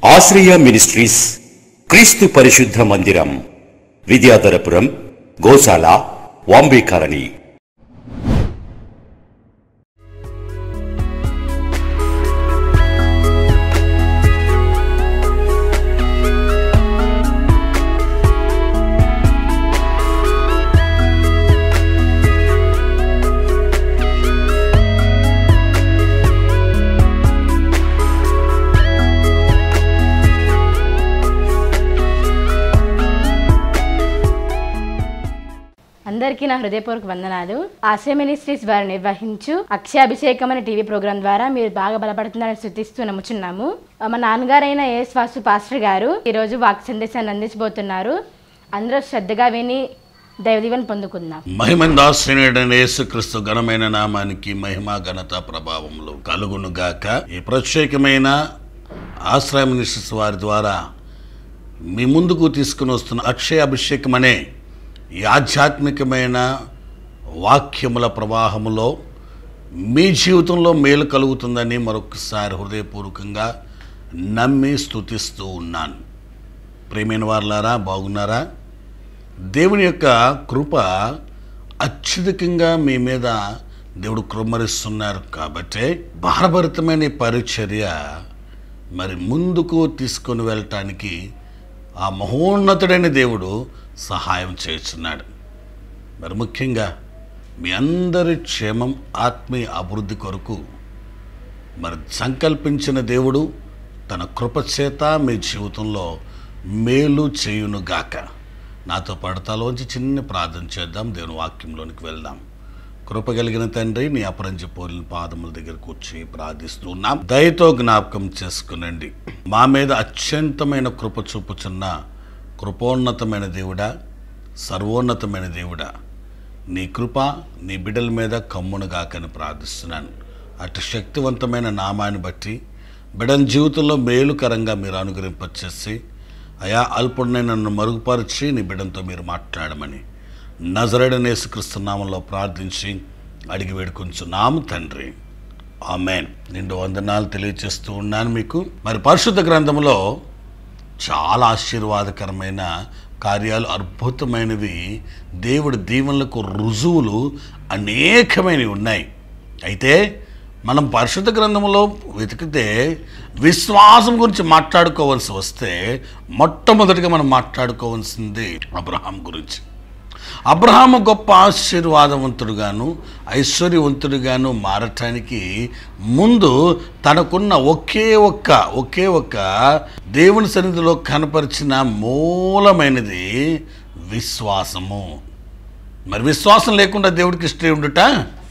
ఆశ్రయ మినిస్ట్రీస్ క్రీస్తు పరిశుద్ధ మందిరం విద్యాధరపురం గోశాల వాంబే కాలనీ అందరికీ నా హృదయపూర్వక వందనాలు ఆశయ మినిస్ట్రీస్ వారు నిర్వహించు అక్షయాభిషేకం అనే టీవీ ప్రోగ్రాం ద్వారా మీరు బాగా బలపడుతున్నారని శృతిస్తూ నమ్ముచున్నాము మా నాన్నగారైన ఏఎస్ వాసు పాస్టర్ గారు ఈరోజు వాక్ సందేశాన్ని అందించబోతున్నారు అందరూ శ్రద్ధగా విని దైవదీవెన పొందుకుందాం మహిమందాశ్రయుడైన యేసుక్రీస్తు ఘనమైన నామానికి మహిమ ఘనత ప్రభావములు కలుగును గాక ఈ ప్రత్యేకమైన ఆశ్రయ మినిస్టర్స్ వారి ద్వారా మీ ముందుకు తీసుకుని వస్తున్న అక్షయ అభిషేకం అనే ఈ ఆధ్యాత్మికమైన వాక్యముల ప్రవాహములో మీ జీవితంలో మేలు కలుగుతుందని మరొకసారి హృదయపూర్వకంగా నమ్మి స్తుతిస్తూ ఉన్నాను ప్రేమైన వారులారా బాగున్నారా దేవుని యొక్క కృప అత్యధికంగా మీ మీద దేవుడు కృమ్మరిస్తున్నారు కాబట్టి భారభరితమైన ఈ పరిచర్య మరి ముందుకు తీసుకొని వెళ్ళటానికి ఆ మహోన్నతుడైన దేవుడు సహాయం చేస్తున్నాడు మరి ముఖ్యంగా మీ అందరి క్షేమం ఆత్మీయ అభివృద్ధి కొరకు మరి సంకల్పించిన దేవుడు తన కృప చేత మీ జీవితంలో మేలు చేయునుగాక నాతో పడతాలోంచి చిన్న ప్రార్థన చేద్దాం దేవుని వాక్యంలోనికి వెళ్దాం కృప కలిగిన తండ్రి నీ అపరంజ పోలిన పాదముల దగ్గర కూర్చి ప్రార్థిస్తున్నాం దయతో జ్ఞాపకం చేసుకునండి మా మీద అత్యంతమైన కృప చూపుచున్న కృపోన్నతమైన దేవుడా సర్వోన్నతమైన దేవుడా నీ కృప నీ బిడ్డల మీద కమ్మునుగాకని ప్రార్థిస్తున్నాను అటు శక్తివంతమైన నామాన్ని బట్టి బిడ్డల జీవితంలో మేలుకరంగా మీరు అనుగ్రహింపచేసి అయా అల్పుడిని నన్ను మరుగుపరిచి నీ బిడ్డంతో మీరు మాట్లాడమని నజరడనేసుక్రీస్తు నామంలో ప్రార్థించి అడిగి వేడుకొంచున్నాము తండ్రి ఆమెన్ నిండు వందనాలు తెలియచేస్తూ ఉన్నాను మీకు మరి పరిశుద్ధ గ్రంథంలో చాలా ఆశీర్వాదకరమైన కార్యాలు అద్భుతమైనవి దేవుడి దీవెనలకు రుజువులు అనేకమైనవి ఉన్నాయి అయితే మనం పరిశుద్ధ గ్రంథంలో వెతికితే విశ్వాసం గురించి మాట్లాడుకోవాల్సి వస్తే మొట్టమొదటిగా మనం మాట్లాడుకోవాల్సింది అబ్రహాం గురించి అబ్రహాము గొప్ప ఆశీర్వాదవంతుడుగాను ఐశ్వర్యవంతుడుగాను మారటానికి ముందు తనకున్న ఒకే ఒక్క ఒకే ఒక్క దేవుని సన్నిధిలో కనపరిచిన మూలమైనది విశ్వాసము మరి విశ్వాసం లేకుండా దేవుడికి ఇష్టం ఉండుట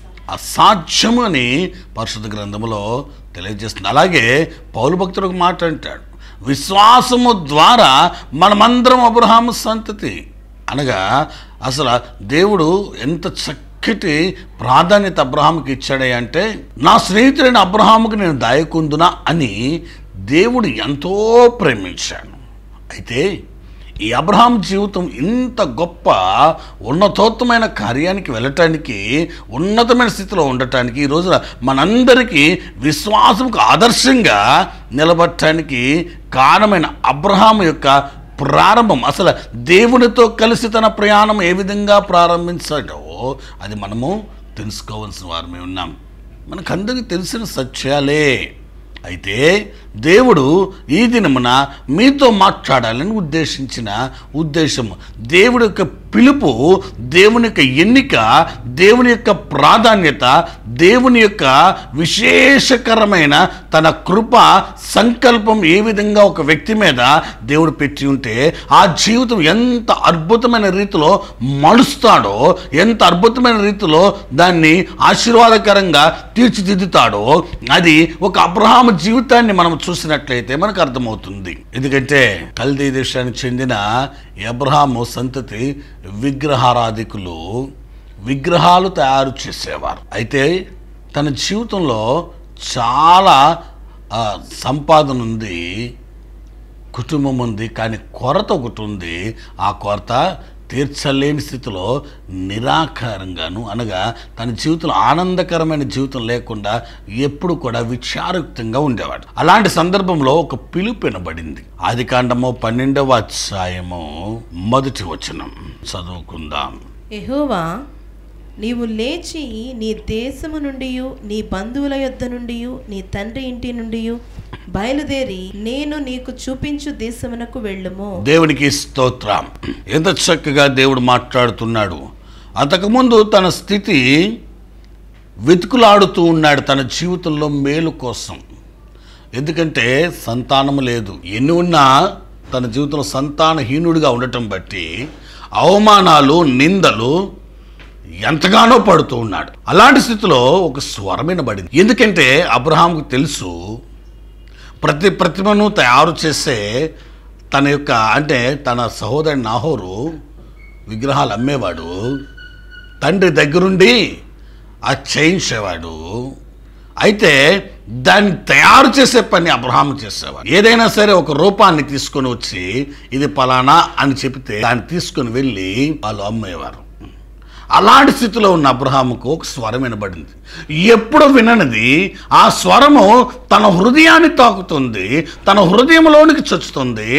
అసాధ్యము అని పరిశుద్ధ గ్రంథంలో తెలియజేస్తుంది అలాగే పౌలు భక్తుడు ఒక మాట అంటాడు విశ్వాసము ద్వారా మనమందరం అబ్రహాము సంతతి అనగా అసలు దేవుడు ఎంత చక్కటి ప్రాధాన్యత అబ్రహాముకి ఇచ్చాడే అంటే నా స్నేహితుడైన అబ్రహాముకి నేను దాయకుందునా అని దేవుడు ఎంతో ప్రేమించాడు అయితే ఈ అబ్రహాం జీవితం ఇంత గొప్ప ఉన్నతోత్తమైన కార్యానికి వెళ్ళటానికి ఉన్నతమైన స్థితిలో ఉండటానికి ఈ రోజున మనందరికీ విశ్వాసంకు ఆదర్శంగా నిలబడటానికి కారణమైన అబ్రహాం యొక్క ప్రారంభం అసలు దేవునితో కలిసి తన ప్రయాణం ఏ విధంగా ప్రారంభించాడో అది మనము తెలుసుకోవాల్సిన వారమే ఉన్నాం మనకందరికీ తెలిసిన సత్యాలే అయితే దేవుడు ఈ దినమున మీతో మాట్లాడాలని ఉద్దేశించిన ఉద్దేశము దేవుడి యొక్క పిలుపు దేవుని యొక్క ఎన్నిక దేవుని యొక్క ప్రాధాన్యత దేవుని యొక్క విశేషకరమైన తన కృప సంకల్పం ఏ విధంగా ఒక వ్యక్తి మీద దేవుడు పెట్టి ఉంటే ఆ జీవితం ఎంత అద్భుతమైన రీతిలో మలుస్తాడో ఎంత అద్భుతమైన రీతిలో దాన్ని ఆశీర్వాదకరంగా తీర్చిదిద్దుతాడో అది ఒక అబ్రహాం జీవితాన్ని మనం చూసినట్లయితే మనకు అర్థమవుతుంది ఎందుకంటే కల్దీ దేశానికి చెందిన ఈ అబ్రహాము సంతతి విగ్రహారాధికులు విగ్రహాలు తయారు చేసేవారు అయితే తన జీవితంలో చాలా ఆ, సంపాదన ఉంది కుటుంబం ఉంది కానీ కొరత ఒకటి ఉంది ఆ కొరత తీర్చలేని స్థితిలో నిరాకారంగాను అనగా తన జీవితంలో ఆనందకరమైన జీవితం లేకుండా ఎప్పుడు కూడా విచారయుక్తంగా ఉండేవాడు అలాంటి సందర్భంలో ఒక పిలుపు వినబడింది ఆది కాండము పన్నెండవ అధ్యాయము మొదటి వచనం చదువుకుందాం యెహోవా నీవు లేచి నీ దేశము నుండి నీ బంధువుల యొద్ద నుండి నీ తండ్రి ఇంటి నుండి బయలుదేరి నేను నీకు చూపించు దేశమునకు వెళ్ళుము దేవునికి స్తోత్రం ఎంత చక్కగా దేవుడు మాట్లాడుతున్నాడు అంతకుముందు తన స్థితి వెతుకులాడుతూ ఉన్నాడు తన జీవితంలో మేలు కోసం ఎందుకంటే సంతానము లేదు ఎన్ని ఉన్నా తన జీవితంలో సంతానహీనుడిగా ఉండటం బట్టి అవమానాలు నిందలు ఎంతగానో పడుతూ ఉన్నాడు అలాంటి స్థితిలో ఒక స్వరమైన పడింది ఎందుకంటే అబ్రహాంకు తెలుసు ప్రతి ప్రతిమను తయారు చేసే తన యొక్క అంటే తన సహోదరుడు నాహోరు విగ్రహాలు అమ్మేవాడు తండ్రి దగ్గరుండి ఆ చేయించేవాడు అయితే దాన్ని తయారు చేసే పని అబ్రహాం చేసేవాడు ఏదైనా సరే ఒక రూపాన్ని తీసుకొని వచ్చి ఇది పలానా అని చెప్తే దాన్ని తీసుకొని వెళ్ళి వాళ్ళు అమ్మేవారు అలాంటి స్థితిలో ఉన్న అబ్రహాముకు ఒక స్వరం వినబడింది ఎప్పుడు విననిది ఆ స్వరము తన హృదయాన్ని తాకుతుంది తన హృదయంలోనికి చొచ్చుతుంది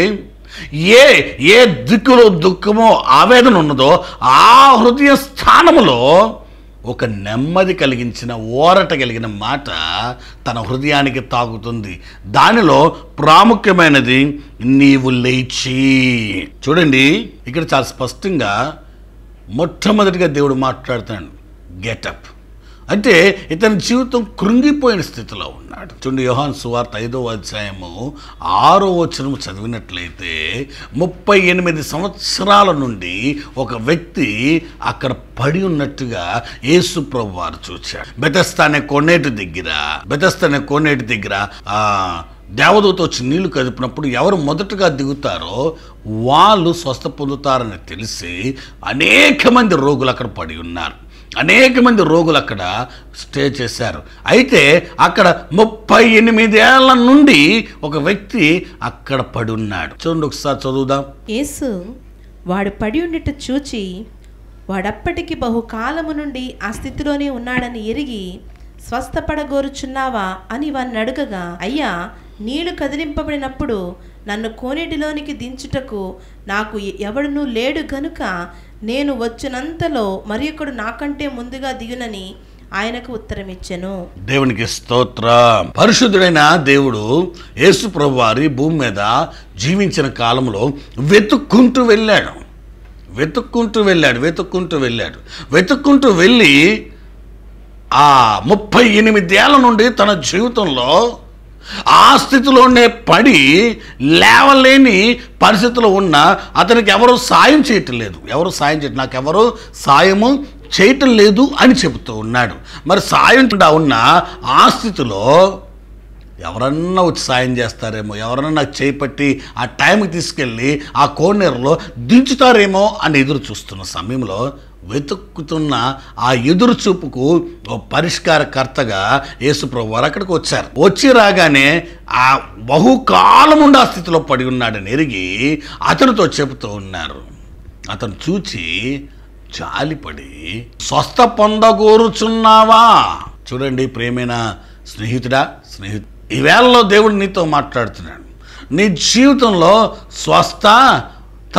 ఏ ఏ దిక్కులో దుఃఖమో ఆవేదన ఉన్నదో ఆ హృదయ స్థానములో ఒక నెమ్మది కలిగించిన ఓరట కలిగిన మాట తన హృదయానికి తాకుతుంది దానిలో ప్రాముఖ్యమైనది నీవు లేచి చూడండి ఇక్కడ చాలా స్పష్టంగా మొట్టమొదటిగా దేవుడు మాట్లాడుతున్నాడు గెటప్ అంటే ఇతని జీవితం కృంగిపోయిన స్థితిలో ఉన్నాడు చూడండి యోహాన్ సువార్త ఐదో అధ్యాయము ఆరో వచనము చదివినట్లయితే ముప్పై ఎనిమిది సంవత్సరాల నుండి ఒక వ్యక్తి అక్కడ పడి ఉన్నట్టుగా యేసు ప్రభు వారు చూశాడు బెతస్తా అనే కొన్నేటి దగ్గర బెతస్తా అనే కొన్నేటి దగ్గర ఆ దేవదూత వచ్చి నీళ్లు కదిపినప్పుడు ఎవరు మొదటగా దిగుతారో వాళ్ళు స్వస్థ పొందుతారని తెలిసి అనేక మంది రోగులు అక్కడ పడి ఉన్నారు అనేక మంది రోగులు అక్కడ స్టే చేశారు అయితే అక్కడ ముప్పై ఎనిమిదేళ్ల నుండి ఒక వ్యక్తి అక్కడ పడి ఉన్నాడు చూడండి ఒకసారి చదువుదాం యేసు వాడు పడి ఉండిట చూచి వాడప్పటికి బహుకాలము నుండి ఆ స్థితిలోనే ఉన్నాడని ఎరిగి స్వస్థపడగోరుచున్నావా అని వాడిని అడుగగా అయ్యా నీళ్లు కదిలింపబడినప్పుడు నన్ను కోనేటిలోనికి దించుటకు నాకు ఎవడునూ లేడు గనుక నేను వచ్చినంతలో మరి ఒకడు నాకంటే ముందుగా దిగునని ఆయనకు ఉత్తరమిచ్చెను దేవునికి స్తోత్ర పరిశుద్ధుడైన దేవుడు యేసు ప్రభు వారి భూమి మీద జీవించిన కాలంలో వెతుక్కుంటూ వెళ్ళాడు వెతుక్కుంటూ వెళ్ళాడు వెతుక్కుంటూ వెళ్ళాడు వెతుక్కుంటూ వెళ్ళి ఆ ముప్పై ఎనిమిదేళ్ల నుండి తన జీవితంలో ఆ స్థితిలోనే పడి లేవలేని పరిస్థితిలో ఉన్న అతనికి ఎవరు సాయం చేయటం లేదు ఎవరు సాయం చేయటం నాకు ఎవరు సాయము చేయటం లేదు అని చెబుతూ ఉన్నాడు మరి సాయం చేయకుండా ఉన్న ఆ స్థితిలో ఎవరన్నా వచ్చి సాయం చేస్తారేమో ఎవరన్నా నాకు చేపట్టి ఆ టైంకి తీసుకెళ్ళి ఆ కోనేరులో దించుతారేమో అని ఎదురు చూస్తున్న సమయంలో వెతుక్కుతున్న ఆ ఎదురు చూపుకు ఓ పరిష్కారకర్తగా యేసుప్రభు వారు అక్కడికి వచ్చారు వచ్చి రాగానే ఆ బహుకాలం ఉండి ఆ స్థితిలో పడి ఉన్నాడని ఎరిగి అతనితో చెబుతూ ఉన్నారు అతను చూచి జాలిపడి స్వస్థ పొందగోరుచున్నావా చూడండి ప్రేమైన స్నేహితుడా స్నేహితు ఈ వేళలో దేవుడు నీతో మాట్లాడుతున్నాడు నీ జీవితంలో స్వస్థత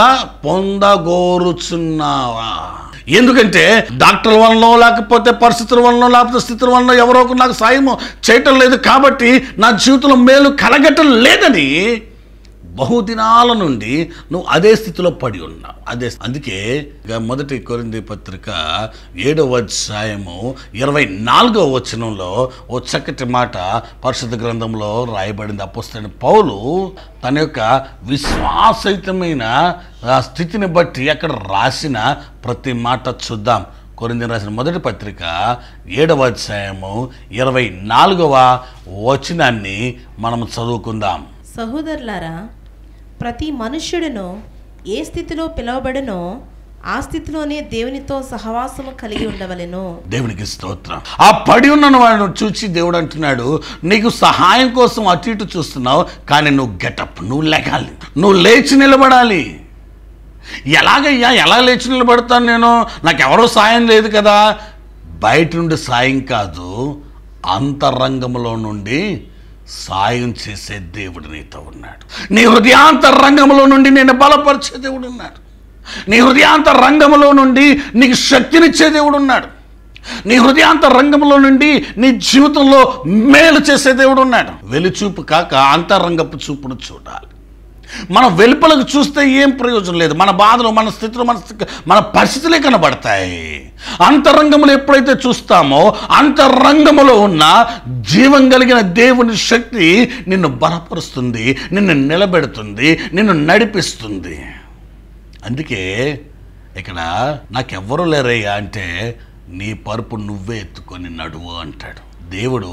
పొందగోరుచున్నావా ఎందుకంటే డాక్టర్ వలన లేకపోతే పరిస్థితుల వలన లేకపోతే స్థితుల వలన ఎవరో ఒకరు నాకు సాయం చేయటం లేదు కాబట్టి నా జీవితంలో మేలు కలగటం లేదని బహుదినాల నుండి నువ్వు అదే స్థితిలో పడి ఉన్నావు అదే అందుకే ఇక మొదటి కొరింది పత్రిక ఏడవ అధ్యాయము ఇరవై నాలుగవ వచనంలో ఓ చక్కటి మాట పరిశుద్ధ గ్రంథంలో రాయబడింది అప్పొస్తున్న పౌలు తన యొక్క విశ్వాసయుతమైన ఆ స్థితిని బట్టి అక్కడ రాసిన ప్రతి మాట చూద్దాం కొరింది రాసిన మొదటి పత్రిక ఏడవ అధ్యాయము ఇరవై నాలుగవ వచనాన్ని మనం చదువుకుందాం సహోదరులారా ప్రతి మనుష్యుడును ఏ స్థితిలో పిలువబడనో ఆ స్థితిలోనే దేవునితో సహవాసము కలిగి ఉండవలెను దేవునికి స్తోత్రం ఆ పడి ఉన్న వాడిని చూసి దేవుడు అంటున్నాడు నీకు సహాయం కోసం అటు ఇటు చూస్తున్నావు కానీ నువ్వు గెటప్ నువ్వు లెగాలి నువ్వు లేచి నిలబడాలి ఎలాగయ్యా ఎలా లేచి నిలబడతాను నేను నాకు ఎవరో సాయం లేదు కదా బయట నుండి సాయం కాదు అంతరంగంలో నుండి సాయం చేసే దేవుడు నీతో ఉన్నాడు నీ హృదయాంతరంగంలో నుండి నేను బలపరిచే దేవుడు ఉన్నాడు నీ హృదయాంతరంగంలో నుండి నీకు శక్తినిచ్చే దేవుడు ఉన్నాడు నీ హృదయాంతరంగంలో నుండి నీ జీవితంలో మేలు చేసే దేవుడు ఉన్నాడు వెలుచూపు కాక అంతరంగపు చూపును చూడాలి మనం వెలుపలకు చూస్తే ఏం ప్రయోజనం లేదు మన బాధలు మన స్థితిలో మన స్థితి- మన పరిస్థితులే కనబడతాయి అంతరంగంలో ఎప్పుడైతే చూస్తామో అంతరంగములో ఉన్న జీవం కలిగిన దేవుని శక్తి నిన్ను బలపరుస్తుంది నిన్ను నిలబెడుతుంది నిన్ను నడిపిస్తుంది అందుకే ఇక్కడ నాకెవ్వరూ లేరయ్యా అంటే నీ పరుపు నువ్వే ఎత్తుకొని నడువు అంటాడు దేవుడు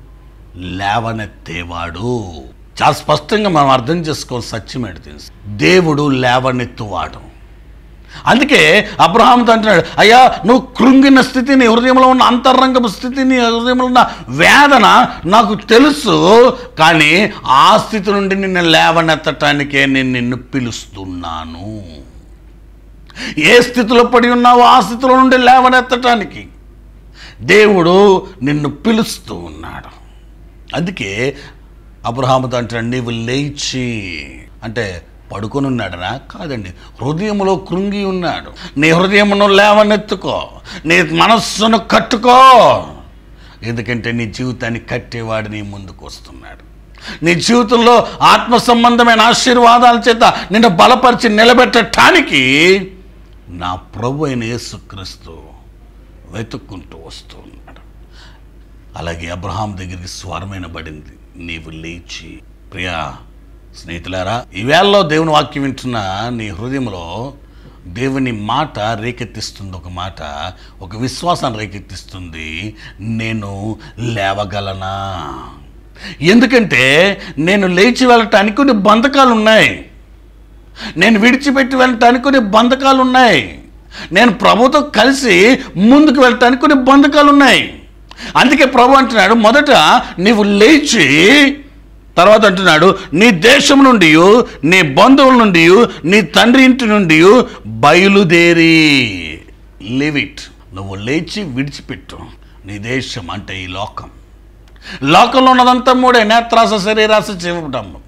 లేవనెత్తేవాడు చాలా స్పష్టంగా మనం అర్థం చేసుకోవాలి సత్యం ఏంటి తెలుసు దేవుడు లేవనెత్తువాడు అందుకే అబ్రహాంతో అంటున్నాడు అయ్యా నువ్వు కృంగిన స్థితి నీ హృదయంలో ఉన్న అంతరంగపు స్థితి నీ హృదయంలో ఉన్న వేదన నాకు తెలుసు కానీ ఆ స్థితి నుండి నిన్ను లేవనెత్తటానికే నేను నిన్ను పిలుస్తున్నాను ఏ స్థితిలో పడి ఉన్నావో ఆ స్థితిలో నుండి లేవనెత్తటానికి దేవుడు నిన్ను పిలుస్తూ ఉన్నాడు అందుకే అబ్రహాముతో అంటాడు నీవు లేచి అంటే పడుకొని ఉన్నాడనా కాదండి హృదయంలో కృంగి ఉన్నాడు నీ హృదయమును లేవనెత్తుకో నీ మనస్సును కట్టుకో ఎందుకంటే నీ జీవితాన్ని కట్టేవాడు నీ ముందుకు వస్తున్నాడు నీ జీవితంలో ఆత్మ సంబంధమైన ఆశీర్వాదాల చేత నిన్ను బలపరిచి నిలబెట్టడానికి నా ప్రభు అయిన యేసుక్రీస్తు వెతుక్కుంటూ వస్తూ ఉన్నాడు అలాగే అబ్రహాం దగ్గరికి స్వరమైన పడింది నీవు లేచి ప్రియా స్నేహితులారా ఈవేళలో దేవుని వాక్యం వింటున్న నీ హృదయంలో దేవుని మాట రేకెత్తిస్తుంది ఒక మాట ఒక విశ్వాసాన్ని రేకెత్తిస్తుంది నేను లేవగలనా ఎందుకంటే నేను లేచి వెళ్ళటానికి కొన్ని బంధకాలు ఉన్నాయి నేను విడిచిపెట్టి వెళ్ళటానికి కొన్ని బంధకాలు ఉన్నాయి నేను ప్రభుతో కలిసి ముందుకు వెళ్ళటానికి కొన్ని బంధకాలు ఉన్నాయి అందుకే ప్రభు అంటున్నాడు మొదట నీవు లేచి తర్వాత అంటున్నాడు నీ దేశం నుండి నీ బంధువుల నుండి నీ తండ్రి ఇంటి నుండి బయలుదేరి లివ్ ఇట్ నువ్వు లేచి విడిచిపెట్టు నీ దేశం అంటే ఈ లోకం లోకంలో ఉన్నదంతా మూడే నేత్రాస శరీరాస జీవటము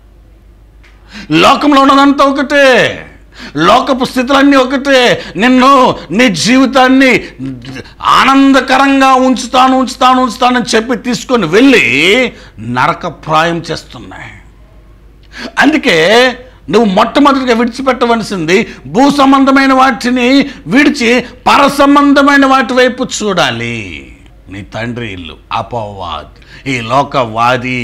లోకంలో ఉన్నదంతా ఒకటే లోకపు స్థితులన్నీ ఒకటే నిన్ను నీ జీవితాన్ని ఆనందకరంగా ఉంచుతాను ఉంచుతాను ఉంచుతానని చెప్పి తీసుకొని వెళ్ళి నరకప్రాయం చేస్తున్నాయి అందుకే నువ్వు మొట్టమొదటిగా విడిచిపెట్టవలసింది భూ సంబంధమైన వాటిని విడిచి పర సంబంధమైన వాటి వైపు చూడాలి నీ తండ్రి ఇల్లు అపవాది ఈ లోకవాది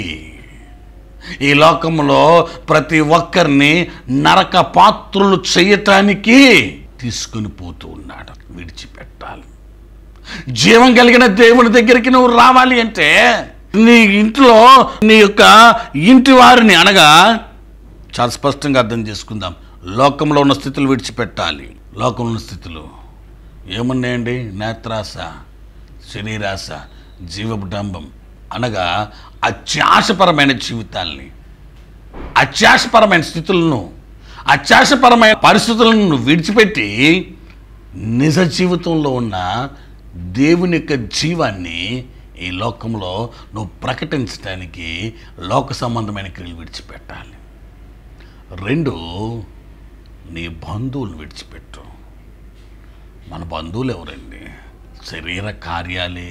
ఈ లోకంలో ప్రతి ఒక్కరిని నరక పాత్రులు చేయటానికి తీసుకుని పోతూ ఉన్నాడు విడిచిపెట్టాలి జీవం కలిగిన దేవుని దగ్గరికి నువ్వు రావాలి అంటే నీ ఇంట్లో నీ యొక్క ఇంటి వారిని అనగా చాలా స్పష్టంగా అర్థం చేసుకుందాం లోకంలో ఉన్న స్థితులు విడిచిపెట్టాలి లోకంలో ఉన్న స్థితులు ఏమున్నాయండి నేత్రాస శరీరాస జీవడంబం అనగా అత్యాశపరమైన జీవితాల్ని అత్యాశపరమైన స్థితులను అత్యాశపరమైన పరిస్థితులను నువ్వు విడిచిపెట్టి నిజ జీవితంలో ఉన్న దేవుని యొక్క జీవాన్ని ఈ లోకంలో నువ్వు ప్రకటించడానికి లోక సంబంధమైన క్రియలు విడిచిపెట్టాలి రెండు నీ బంధువులు విడిచిపెట్టు మన బంధువులు ఎవరండి శరీర కార్యాలే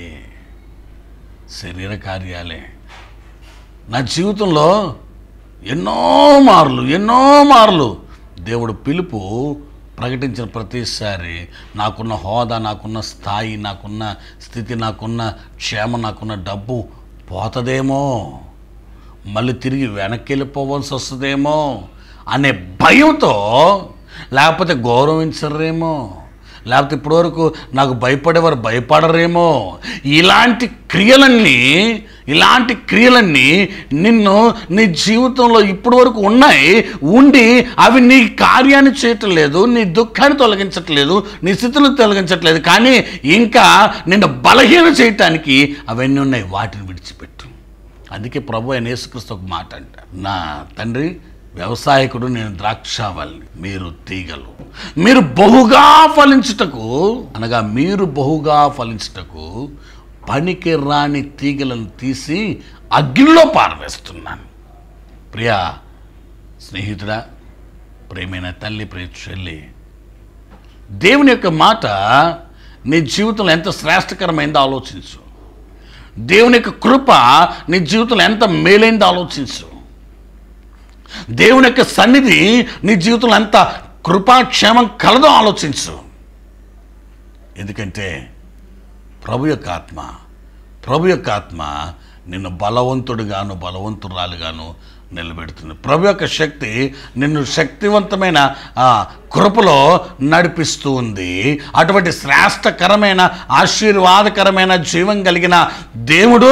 శరీర కార్యాలే నా జీవితంలో ఎన్నో మార్లు ఎన్నో మార్లు దేవుడు పిలుపు ప్రకటించిన ప్రతిసారి నాకున్న హోదా నాకున్న స్థాయి నాకున్న స్థితి నాకున్న క్షేమం నాకున్న డబ్బు పోతదేమో మళ్ళీ తిరిగి వెనక్కి వెళ్ళిపోవాల్సి వస్తుందేమో అనే భయంతో లేకపోతే గౌరవించరేమో లేకపోతే ఇప్పటివరకు నాకు భయపడేవారు భయపడరేమో ఇలాంటి క్రియలన్నీ ఇలాంటి క్రియలన్నీ నిన్ను నీ జీవితంలో ఇప్పటి వరకు ఉన్నాయి ఉండి అవి నీ కార్యాన్ని చేయటం లేదు నీ దుఃఖాన్ని తొలగించట్లేదు నీ స్థితిని తొలగించట్లేదు కానీ ఇంకా నిన్ను బలహీన చేయటానికి అవన్నీ ఉన్నాయి వాటిని విడిచిపెట్టు అందుకే ప్రభు అయిన యేసుక్రీస్తు ఒక మాట అంట నా తండ్రి వ్యవసాయకుడు నేను ద్రాక్షావల్ని మీరు తీగలు మీరు బహుగా ఫలించుటకు అనగా మీరు బహుగా ఫలించుటకు పనికి రాని తీగలను తీసి అగ్నిలో పారవేస్తున్నాను ప్రియా స్నేహితుడా ప్రేమైన తల్లి ప్రియ చెల్లి దేవుని యొక్క మాట నీ జీవితంలో ఎంత శ్రేష్టకరమైందో ఆలోచించు దేవుని యొక్క కృప నీ జీవితంలో ఎంత మేలైందో ఆలోచించు దేవుని యొక్క సన్నిధి నీ జీవితంలో ఎంత కృపాక్షేమం కలదో ఆలోచించు ఎందుకంటే ప్రభు యొక్క ఆత్మ ప్రభు యొక్క ఆత్మ నిన్ను బలవంతుడుగాను బలవంతురాలుగాను నిలబెడుతుంది ప్రభు యొక్క శక్తి నిన్ను శక్తివంతమైన ఆ, కృపలో నడిపిస్తూ ఉంది అటువంటి శ్రేష్టకరమైన ఆశీర్వాదకరమైన జీవం కలిగిన దేవుడు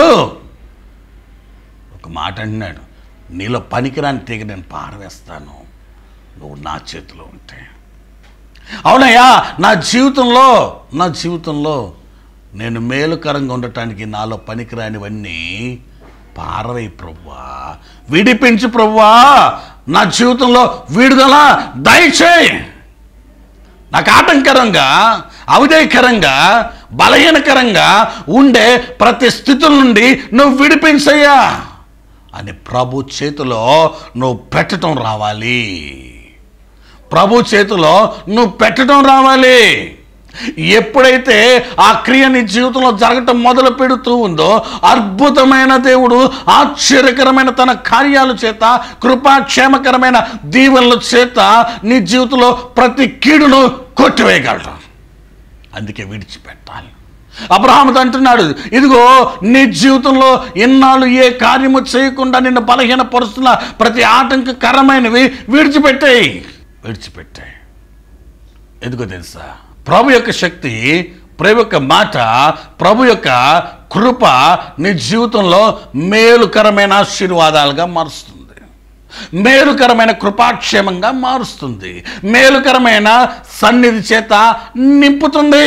ఒక మాట అంటున్నాడు నీలో పనికిరాని తీగ నేను పారవేస్తాను నువ్వు నా చేతిలో ఉంటే అవునయ్యా నా జీవితంలో నా జీవితంలో నేను మేలుకరంగా ఉండటానికి నాలో పనికిరానివన్నీ పారవై ప్రవ్వా విడిపించు ప్రవ్వా నా జీవితంలో విడుదల దయచేయి నాకు ఆటంకరంగా అవిధేయకరంగా బలహీనకరంగా ఉండే ప్రతి స్థితుల నుండి నువ్వు విడిపించయ్యా అని ప్రభు చేతిలో నువ్వు పెట్టడం రావాలి ప్రభు చేతిలో నువ్వు పెట్టడం రావాలి ఎప్పుడైతే ఆ క్రియ నీ జీవితంలో జరగటం మొదలు పెడుతూ ఉందో అద్భుతమైన దేవుడు ఆశ్చర్యకరమైన తన కార్యాల చేత కృపాక్షేమకరమైన దీవెనల చేత నీ జీవితంలో ప్రతి కీడును కొట్టివేయగలడు అందుకే విడిచిపెట్టాలి అబ్రహాముతో అంటున్నాడు ఇదిగో నీ జీవితంలో ఎన్నాళ్ళు ఏ కార్యము చేయకుండా నిన్ను బలహీనపరుస్తున్న ప్రతి ఆటంకకరమైనవి విడిచిపెట్టాయి విడిచిపెట్టాయి ఎందుకో తెలుసా ప్రభు యొక్క శక్తి ప్రభు యొక్క మాట ప్రభు యొక్క కృప నీ జీవితంలో మేలుకరమైన ఆశీర్వాదాలుగా మారుస్తుంది మేలుకరమైన కృపాక్షేమంగా మారుస్తుంది మేలుకరమైన సన్నిధి చేత నింపుతుంది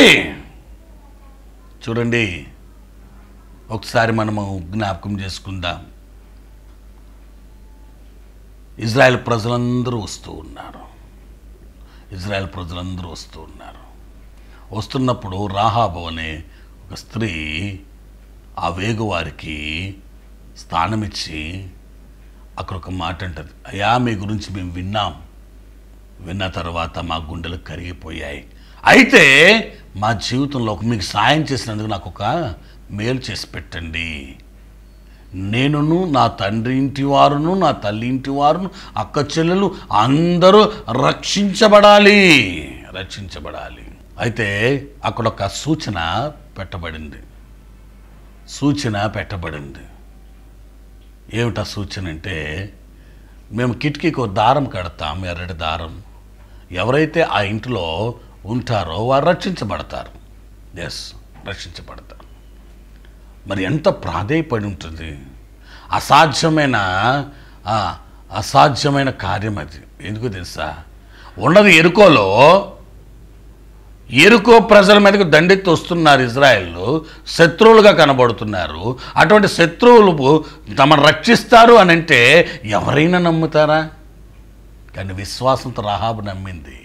చూడండి ఒకసారి మనము జ్ఞాపకం చేసుకుందాం ఇజ్రాయెల్ ప్రజలందరూ వస్తూ ఉన్నారు ఇజ్రాయెల్ ప్రజలందరూ వస్తూ ఉన్నారు వస్తున్నప్పుడు రాహాబు అనే ఒక స్త్రీ ఆ వేగువారికి స్థానమిచ్చి అక్కడ ఒక మాట అంటది అయ్యా మీ గురించి మేము విన్నాం విన్న తర్వాత మా గుండెలు కరిగిపోయాయి అయితే మా జీవితంలో ఒక మీకు సాయం చేసినందుకు నాకు ఒక మేలు చేసి పెట్టండి నేనును నా తండ్రి ఇంటి వారును నా తల్లి ఇంటి వారును అక్క చెల్లెలు అందరూ రక్షించబడాలి రక్షించబడాలి అయితే అక్కడ ఒక సూచన పెట్టబడింది సూచన పెట్టబడింది ఏమిటా సూచన అంటే మేము కిటికీకి ఒక దారం కడతాం ఎర్రటి దారం ఎవరైతే ఆ ఇంట్లో ఉంటారో వారు రక్షించబడతారు ఎస్ రక్షించబడతారు మరి ఎంత ప్రాధేయపడి ఉంటుంది అసాధ్యమైన ఆ, అసాధ్యమైన కార్యం అది ఎందుకు తెలుసా ఉన్నది ఎరుకోలో ఎరుకో ప్రజల మీదకు దండెత్తి వస్తున్నారు ఇజ్రాయెల్ శత్రువులుగా కనబడుతున్నారు అటువంటి శత్రువులు తమను రక్షిస్తారు అని అంటే ఎవరైనా నమ్ముతారా కానీ విశ్వాసంతో రాహాబు నమ్మింది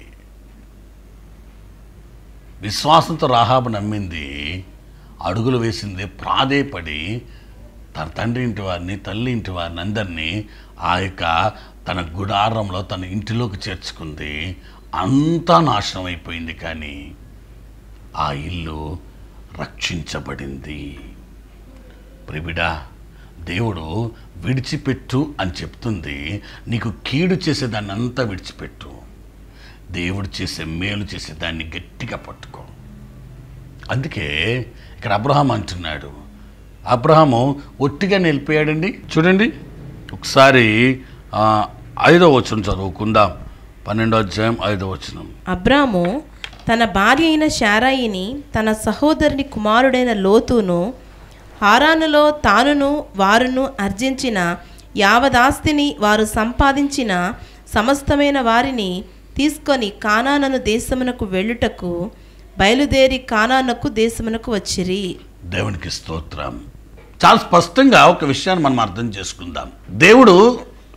విశ్వాసంతో రాహాబు నమ్మింది అడుగులు వేసింది ప్రాధేయపడి తన తండ్రి ఇంటి వారిని తల్లి ఇంటి వారిని అందరినీ ఆ యొక్క తన గుడారంలో తన ఇంటిలోకి చేర్చుకుంది అంతా నాశనం అయిపోయింది కానీ ఆ ఇల్లు రక్షించబడింది ప్రిబిడా దేవుడు విడిచిపెట్టు అని చెప్తుంది నీకు కీడు చేసేదాన్ని అంతా విడిచిపెట్టు దేవుడు చేసే మేలు చేసే దాన్ని గట్టిగా పట్టుకో అందుకే ఇక్కడ అబ్రహాం అంటున్నాడు అబ్రహాము ఒట్టిగా నిలిపోయాడండి చూడండి ఒకసారి ఆ, ఐదో వచనం చదువుకుందాం పన్నెండో అధ్యాయం ఐదో వచనం అబ్రాము తన భార్య అయిన శారాయిని తన సహోదరుని కుమారుడైన లోతును హారానులో తానును వారును అర్జించిన యావదాస్తిని వారు సంపాదించిన సమస్తమైన వారిని తీసుకొని కానానను దేశమునకు వెళ్ళుటకు బయలుదేరి కానానకు దేశమునకు వచ్చిరి దేవునికి స్తోత్రం చాలా స్పష్టంగా ఒక విషయాన్ని మనం అర్థం చేసుకుందాం దేవుడు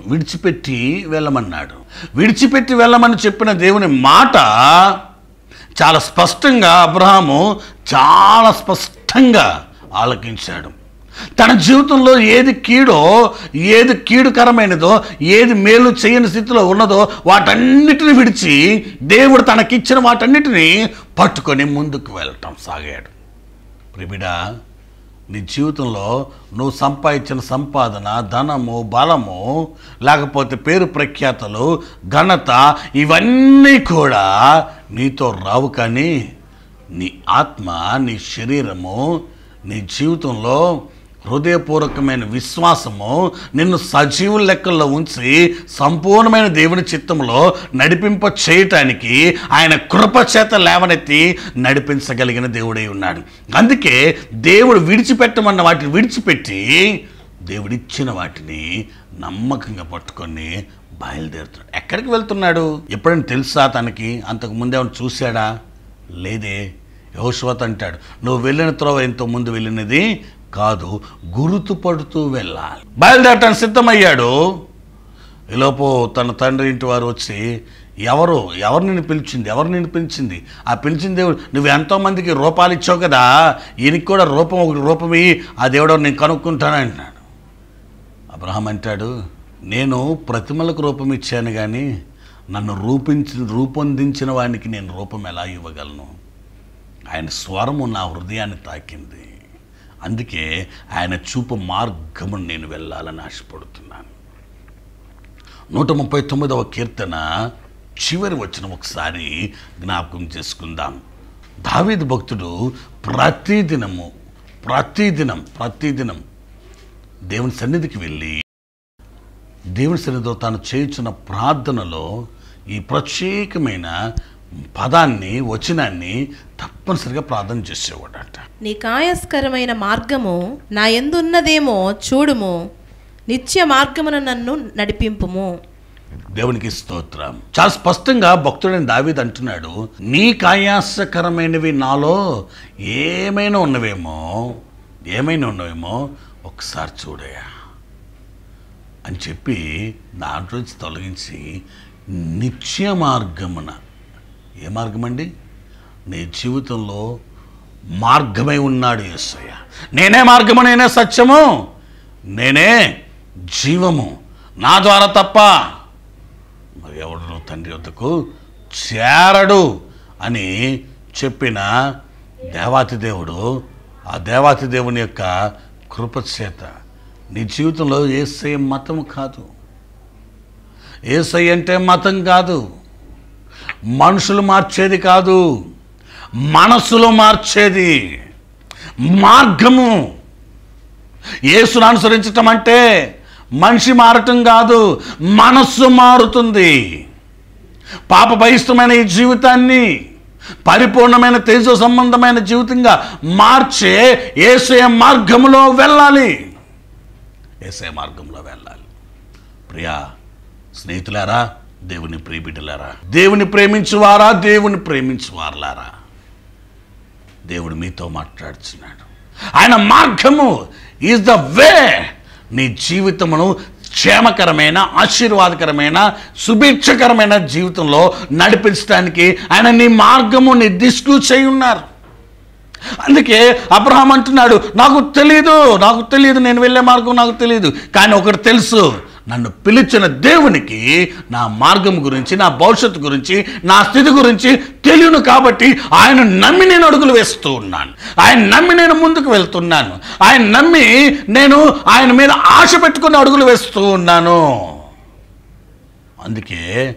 విడిచిపెట్టి వెళ్ళమన్నాడు విడిచిపెట్టి వెళ్ళమని చెప్పిన దేవుని మాట చాలా స్పష్టంగా అబ్రహాము చాలా స్పష్టంగా ఆలకించాడు తన జీవితంలో ఏది కీడో ఏది కీడుకరమైనదో ఏది మేలు చేయని స్థితిలో ఉన్నదో వాటన్నిటిని విడిచి దేవుడు తనకిచ్చిన వాటన్నిటిని పట్టుకొని ముందుకు వెళ్ళటం సాగాడు ప్రిబిడా నీ జీవితంలో నువ్వు సంపాదించిన సంపాదన ధనము బలము లేకపోతే పేరు ప్రఖ్యాతలు ఘనత ఇవన్నీ కూడా నీతో రావు కానీ నీ ఆత్మ నీ శరీరము నీ జీవితంలో హృదయపూర్వకమైన విశ్వాసము నిన్ను సజీవుల లెక్కల్లో ఉంచి సంపూర్ణమైన దేవుని చిత్తంలో నడిపింప చేయటానికి ఆయన కృప చేత లేవనెత్తి నడిపించగలిగిన దేవుడై ఉన్నాడు అందుకే దేవుడు విడిచిపెట్టమన్న వాటిని విడిచిపెట్టి దేవుడిచ్చిన వాటిని నమ్మకంగా పట్టుకొని బయలుదేరుతున్నాడు ఎక్కడికి వెళ్తున్నాడు ఎప్పుడైనా తెలుసా తనకి అంతకు ముందేమైనా చూశాడా లేదే యహోశ్వత్ అంటాడు నువ్వు వెళ్ళిన త్రోవ ఎంతో ముందు వెళ్ళినది కాదు గుర్తుపడుతూ వెళ్ళాలి బయలుదేరటానికి సిద్ధమయ్యాడు ఈలోపు తన తండ్రి ఇంటి వారు వచ్చి ఎవరు ఎవరు నిన్ను పిలిచింది ఎవరు నిన్ను పిలిచింది ఆ పిలిచిన దేవుడు నువ్వు ఎంతోమందికి రూపాలు ఇచ్చావు కదా ఈయనకి కూడా రూపం ఒక రూపం ఇయ్యి ఆ దేవుడు నేను కనుక్కుంటాను అంటున్నాడు అబ్రహం అంటాడు నేను ప్రతిమలకు రూపం ఇచ్చాను కానీ నన్ను రూపించి రూపొందించిన వానికి నేను రూపం ఎలా ఇవ్వగలను ఆయన స్వరము నా హృదయాన్ని తాకింది అందుకే ఆయన చూపు మార్గమును నేను వెళ్ళాలని ఆశపడుతున్నాను నూట ముప్పై తొమ్మిదవ కీర్తన చివరి వచ్చిన ఒకసారి జ్ఞాపకం చేసుకుందాం దావీదు భక్తుడు ప్రతిదినము ప్రతిదినం ప్రతిదినం దేవుని సన్నిధికి వెళ్ళి దేవుని సన్నిధిలో తాను చేయుచున్న ప్రార్థనలో ఈ ప్రత్యేకమైన పదాన్ని వచనాన్ని తప్పనిసరిగా ప్రార్థన చేసేవాడట నీ కాయస్కరమైన మార్గము నా ఎందున్నదేమో చూడుము నిత్య మార్గమున నన్ను నడిపింపుము దేవునికి స్తోత్రం చాలా స్పష్టంగా భక్తుడైన దావీద్ అంటున్నాడు నీ కాయాసకరమైనవి నాలో ఏమైనా ఉన్నవేమో ఏమైనా ఉన్నవేమో ఒకసారి చూడయా అని చెప్పి దాంట్లోంచి తొలగించి నిత్య మార్గమున ఏ మార్గం అండి నీ జీవితంలో మార్గమై ఉన్నాడు యేసయ్య నేనే మార్గము నేనే సత్యము నేనే జీవము నా ద్వారా తప్ప మరి ఎవడు తండ్రి వద్దకు చేరడు అని చెప్పిన దేవాతి దేవుడు ఆ దేవాతి దేవుని యొక్క కృపచేత నీ జీవితంలో ఏసై మతం కాదు ఏసై అంటే మతం కాదు మనుషులు మార్చేది కాదు మనసులో మార్చేది మార్గము యేసును అనుసరించటం అంటే మనిషి మారటం కాదు మనస్సు మారుతుంది పాప బహిష్టమైన ఈ జీవితాన్ని పరిపూర్ణమైన తేజో సంబంధమైన జీవితంగా మార్చే ఏసయ మార్గంలో వెళ్ళాలి ఏసయ మార్గంలో వెళ్ళాలి ప్రియా స్నేహితులారా దేవుని ప్రియబిడ్డలారా దేవుని ప్రేమించువారా దేవుని ప్రేమించువారులారా దేవుడు మీతో మాట్లాడుచున్నాడు ఆయన మార్గము ఈజ్ ద వే నీ జీవితమును క్షేమకరమైన ఆశీర్వాదకరమైన శుభేచ్ఛకరమైన జీవితంలో నడిపించడానికి ఆయన నీ మార్గము నీ దిష్కు చేయి ఉన్నారు అందుకే అబ్రహాం అంటున్నాడు నాకు తెలియదు నాకు తెలియదు నేను వెళ్ళే మార్గం నాకు తెలియదు కానీ ఒకటి తెలుసు నన్ను పిలిచిన దేవునికి నా మార్గం గురించి నా భవిష్యత్తు గురించి నా స్థితి గురించి తెలియను కాబట్టి ఆయన నమ్మి నేను అడుగులు వేస్తూ ఉన్నాను ఆయన నమ్మి నేను ముందుకు వెళ్తున్నాను ఆయన నమ్మి నేను ఆయన మీద ఆశ పెట్టుకుని అడుగులు వేస్తూ ఉన్నాను అందుకే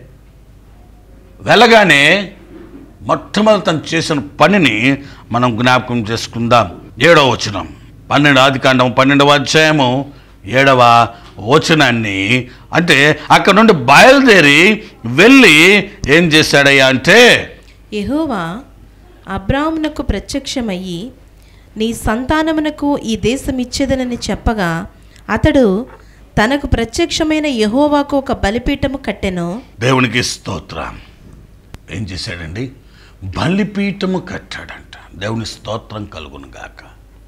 వెళ్ళగానే మొట్టమొదటి తను చేసిన పనిని మనం జ్ఞాపకం చేసుకుందాం ఏడవ వచనం పన్నెండు ఆది కాండం పన్నెండవ అధ్యాయము ఏడవ వచనాన్ని అంటే అక్కడ నుండి బయలుదేరి వెళ్ళి ఏం చేశాడయ్యా అంటే యెహోవా అబ్రాహ్మునకు ప్రత్యక్షమయ్యి నీ సంతానమునకు ఈ దేశం ఇచ్చేదనని చెప్పగా అతడు తనకు ప్రత్యక్షమైన యెహోవాకు ఒక బలిపీఠము కట్టెను దేవునికి స్తోత్రం ఏం చేశాడండి బలిపీఠము కట్టాడంట దేవుని స్తోత్రం కలుగును గాక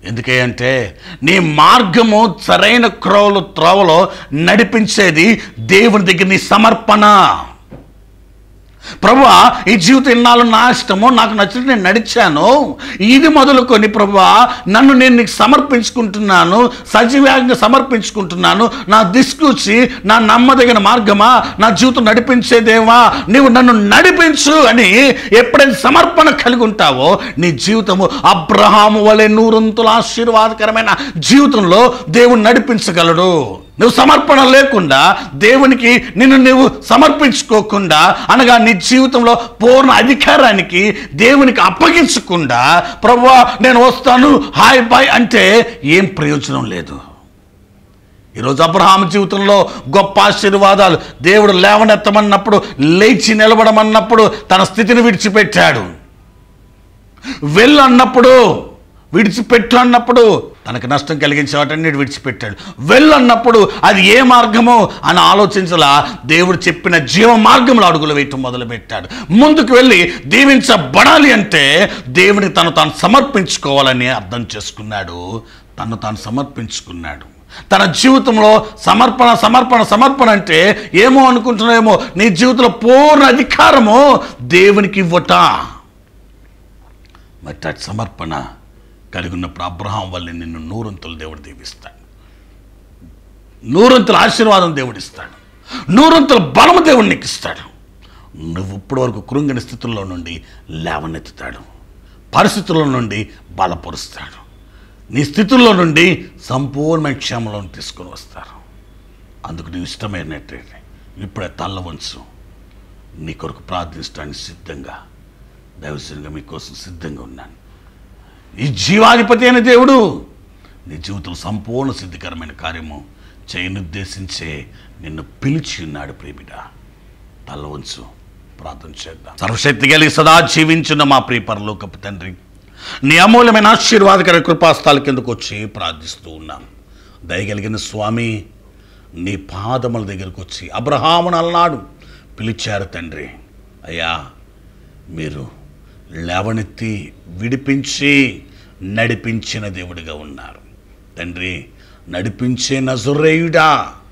ఎందుకే అంటే నీ మార్గము సరైన క్రోవలు త్రోవలో నడిపించేది దేవుని దగ్గర నీ సమర్పణ ప్రభువా ఈ జీవితం ఇన్నాళ్ళు నా ఇష్టము నాకు నచ్చినట్టు నేను నడిచాను ఇది మొదలుకొని ప్రభువా నన్ను నేను నీకు సమర్పించుకుంటున్నాను సజీవంగా సమర్పించుకుంటున్నాను నా దిష్కూచి నా నమ్మదగిన మార్గమా నా జీవితం నడిపించేదేవా నీవు నన్ను నడిపించు అని ఎప్పుడైతే సమర్పణ కలిగి ఉంటావో నీ జీవితము అబ్రహాము వలె నూరంతుల ఆశీర్వాదకరమైన జీవితంలో దేవుడు నడిపించగలడు నువ్వు సమర్పణ లేకుండా దేవునికి నిన్ను నువ్వు సమర్పించుకోకుండా అనగా నీ జీవితంలో పూర్ణ అధికారానికి దేవునికి అప్పగించకుండా ప్రభువా నేను వస్తాను హాయ్ బాయ్ అంటే ఏం ప్రయోజనం లేదు ఈరోజు అబ్రహాం జీవితంలో గొప్ప ఆశీర్వాదాలు దేవుడు లేవనెత్తమన్నప్పుడు లేచి నిలబడమన్నప్పుడు తన స్థితిని విడిచిపెట్టాడు వెళ్ళు అన్నప్పుడు విడిచిపెట్టు అన్నప్పుడు తనకు నష్టం కలిగించే వాటన్నిటి విడిచిపెట్టాడు వెళ్ళు అన్నప్పుడు అది ఏ మార్గమో అని ఆలోచించలా దేవుడు చెప్పిన జీవ మార్గంలో అడుగులు వేయటం మొదలుపెట్టాడు ముందుకు వెళ్ళి దీవించబడాలి అంటే దేవుని తను తాను సమర్పించుకోవాలని అర్థం చేసుకున్నాడు తను తాను సమర్పించుకున్నాడు తన జీవితంలో సమర్పణ సమర్పణ సమర్పణ అంటే ఏమో అనుకుంటున్నామో నీ జీవితంలో పూర్ణ అధికారము దేవునికి ఇవ్వట మరి అటు సమర్పణ కలిగి ఉన్నప్పుడు అబ్రహాం వల్ల నిన్ను నూరంతులు దేవుడు దీవిస్తాడు నూరంతుల ఆశీర్వాదం దేవుడిస్తాడు నూరంతుల బలము దేవుడు నీకు ఇస్తాడు నువ్వు ఇప్పటి వరకు కృంగిన స్థితుల్లో నుండి లేవనెత్తుతాడు పరిస్థితుల నుండి బలపరుస్తాడు నీ స్థితుల్లో నుండి సంపూర్ణమైన క్షేమంలో తీసుకొని వస్తారు అందుకు నీవు ఇష్టమైనట్టయితే ఇప్పుడే తల్ల వంచు నీ కొరకు ప్రార్థించడానికి సిద్ధంగా దైవసంగా మీకోసం సిద్ధంగా ఉన్నాను ఈ జీవాధిపతి అయిన దేవుడు నీ జీవితంలో సంపూర్ణ సిద్ధికరమైన కార్యము చేయనుద్దేశించే నిన్ను పిలిచి ఉన్నాడు ప్రేమిడ తల్ల వంచు ప్రార్థన చేద్దాం సర్వశక్తి కలిగి సదా జీవించిన మా ప్రియ పరలోకపు తండ్రి నీ అమూల్యమైన ఆశీర్వాదకర కృపాస్థాల కిందకు వచ్చి ప్రార్థిస్తూ ఉన్నాం దయగలిగిన స్వామి నీ పాదముల దగ్గరకు వచ్చి అబ్రహామును అలనాడు పిలిచారు తండ్రి అయ్యా మీరు లేవనెత్తి విడిపించి నడిపించిన దేవుడిగా ఉన్నారు తండ్రి నడిపించే నజురేయుడా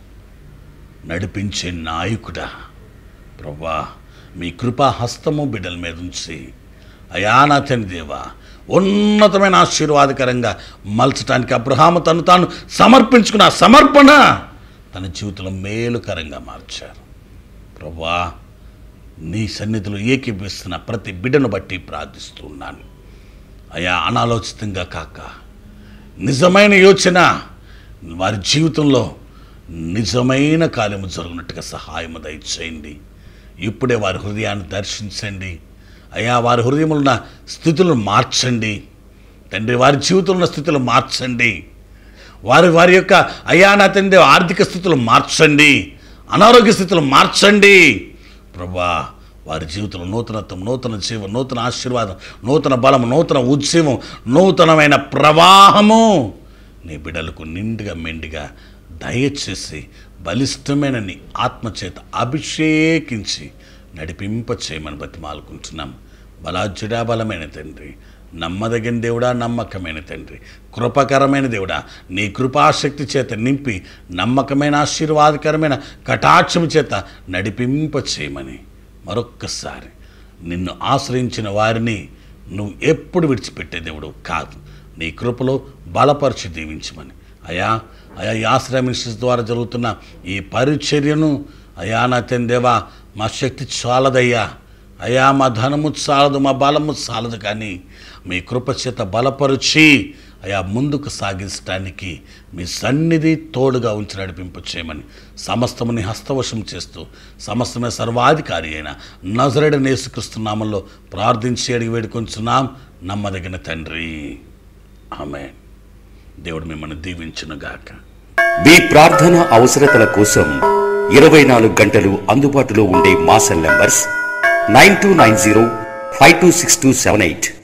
నడిపించే నాయకుడా ప్రభా మీ కృపా హస్తము బిడ్డల మీద ఉంచి అయా నా తండ్రి దేవా ఉన్నతమైన ఆశీర్వాదకరంగా మలచటానికి అబ్రహాము తను తాను సమర్పించుకున్న ఆ సమర్పణ తన జీవితంలో మేలుకరంగా మార్చారు ప్రభా నీ సన్నిధిలో ఏకీపిస్తున్న ప్రతి బిడ్డను బట్టి ప్రార్థిస్తున్నాను అయా అనాలోచితంగా కాక నిజమైన యోచన వారి జీవితంలో నిజమైన కార్యము జరుగునట్టుగా సహాయము దయచేయండి ఇప్పుడే వారి హృదయాన్ని దర్శించండి అయా వారి హృదయంలో ఉన్న స్థితులను మార్చండి తండ్రి వారి జీవితంలో ఉన్న స్థితులు మార్చండి వారి వారి యొక్క అయా నా తండ్రి ఆర్థిక స్థితులు మార్చండి అనారోగ్య స్థితులు మార్చండి ప్రభా వారి జీవితంలో నూతనత్వం నూతన జీవం నూతన ఆశీర్వాదం నూతన బలం నూతన ఉద్యమం నూతనమైన ప్రవాహము నీ బిడ్డలకు నిండుగా మెండుగా దయచేసి బలిష్టమైన నీ ఆత్మచేత అభిషేకించి నడిపింప చేయమని బతిమాలుకుంటున్నాం బలాజ్యుడా బలమైన తండ్రి నమ్మదగిన దేవుడా నమ్మకమైన తండ్రి కృపకరమైన దేవుడా నీ కృపాశక్తి చేత నింపి నమ్మకమైన ఆశీర్వాదకరమైన కటాక్షము చేత నడిపింప చేయమని మరొక్కసారి నిన్ను ఆశ్రయించిన వారిని నువ్వు ఎప్పుడు విడిచిపెట్టే దేవుడు కాదు నీ కృపలో బలపరిచి దీవించమని అయా అయా ఈ ఆశ్రయ మినిస్ట్రీస్ ద్వారా జరుగుతున్న ఈ పరిచర్యను అయా నా తందేవా మా శక్తి చాలదయ్యా అయా మా ధనము చాలదు మా బలము చాలదు కానీ మీ కృపచేత బలపరిచి అయా ముందుకు సాగించడానికి మీ సన్నిధి తోడుగా ఉంచి నడిపింపు చేయమని సమస్తముని హస్తవశం చేస్తూ సమస్తమే సర్వాధికారి అయిన నజరడ నేసుక్రీస్తునామంలో ప్రార్థించి అడిగి వేడుకొంచున్నాం నమ్మదగిన తండ్రి ఆమె దేవుడు మిమ్మల్ని దీవించునుగాక మీ ప్రార్థన అవసరతల కోసం ఇరవై నాలుగు గంటలు అందుబాటులో ఉండే మా cell numbers nine two nine zero five two six two seven eight